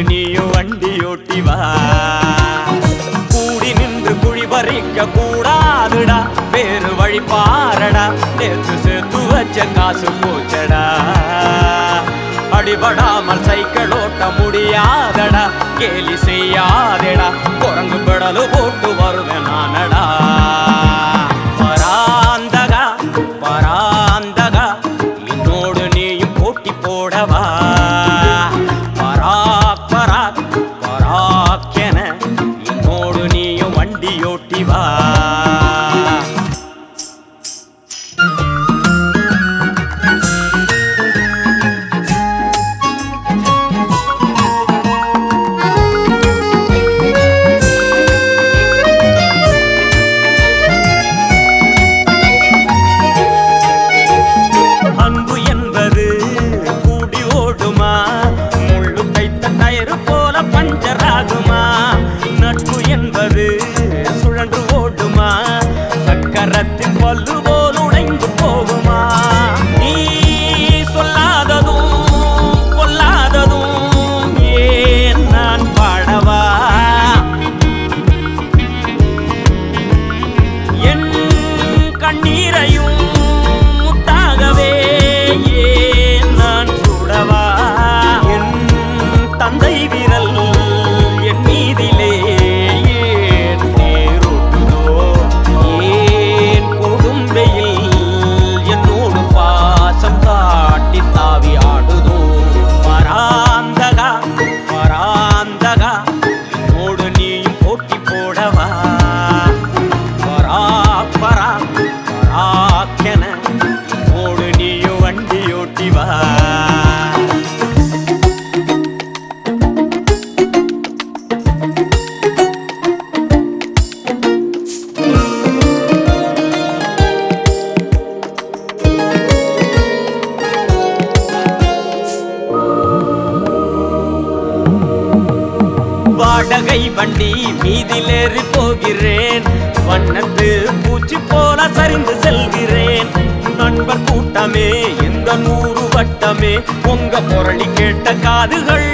நீயும் வண்டி ஓட்டி வா கூடி நின்று குழி பறிக்க கூடாதுடா வேறு வழி பாரடா நேற்று சேர்த்து வச்ச காசு போச்சடா அடிபடாமல் சைக்கிள் ஓட்ட முடியாதடா கேலி செய்யாதடா குரங்கு பெடலு போட்டு வருவேன் நானடா பராந்தகா பராந்தகா என்னோடு நீயும் போட்டி போடவா பராக் பராக் பராக்கென என்னோடு நீயும் வண்டி ஓட்டி வா அன்பு என்பது கூடி ஓடுமா முள்ளு தைத்த டயரு போல பஞ்சர் ஆகுமா நட்பு என்பது சுழன்று ஓடுமா சக்கரத்தில் பல்லு போல் உடைந்து போகுமா நீ சொல்லாததும் கொல்லாததும் ஏன் நான் பாடவா என் கண்ணீரையும் முத்தாகவே ஏன் நான் சுடவா என் தந்தை விரல் என் மீதிலே ஏன் நேருட்டுதோ ஏன் கொடும்பையில் என்னோடு பாசம் காட்டி தாவி ஆடுதோ பராந்தகா பராந்தகா என்னோடு நீயும் போட்டி போடவா பராக் பராக் பராக்கென என்னோடு நீயும் வண்டி ஓட்டி வா வாடகை வண்டி மீதிலேறி போகிறேன் வண்ணத்து பூச்சி போல சரிந்து செல்கிறேன் நண்பர் கூட்டமே எந்த நூறு வட்டமே உங்க புரளி கேட்ட காதுகள்